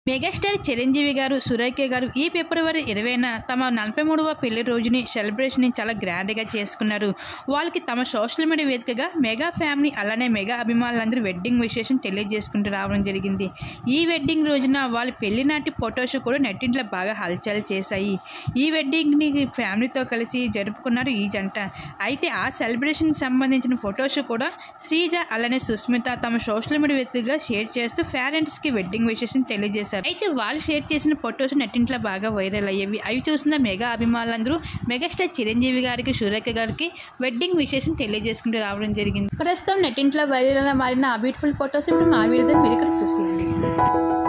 megastar Chiranjeevi గారు సురేఖ గారు ఈ ఫిబ్రవరి ఇరవైన తమ నలభై మూడవ పెళ్లి రోజుని సెలబ్రేషన్ చాలా గ్రాండ్గా చేసుకున్నారు వాళ్ళకి తమ సోషల్ మీడియా వేదికగా మెగా ఫ్యామిలీ అలానే మెగా అభిమానులందరూ వెడ్డింగ్ విశేషం తెలియజేసుకుంటూ రావడం జరిగింది ఈ వెడ్డింగ్ రోజున వాళ్ళ పెళ్లి నాటి ఫొటోస్ కూడా నెట్టింట్లో బాగా హల్చల్ చేశాయి ఈ వెడ్డింగ్ని ఫ్యామిలీతో కలిసి జరుపుకున్నారు ఈ జంట అయితే ఆ సెలబ్రేషన్కి సంబంధించిన ఫొటోస్ కూడా శ్రీజ అలానే సుస్మిత తమ సోషల్ మీడియా వేదికగా షేర్ చేస్తూ పేరెంట్స్కి వెడ్డింగ్ విశేషం తెలియజేశారు అయితే వాళ్ళు షేర్ చేసిన ఫొటోస్ నెట్టింట్లో బాగా వైరల్ అయ్యేవి అవి చూసిన మెగా అభిమానులందరూ మెగాస్టార్ చిరంజీవి గారికి సురేఖ గారికి వెడ్డింగ్ విశేషం తెలియజేసుకుంటూ రావడం జరిగింది ప్రస్తుతం నెట్టింట్లో వైరల్ మారిన ఆ బ్యూటిఫుల్ ఫొటోస్ ఇప్పుడు మా వీడియో మీరు ఇక్కడ చూసేయండి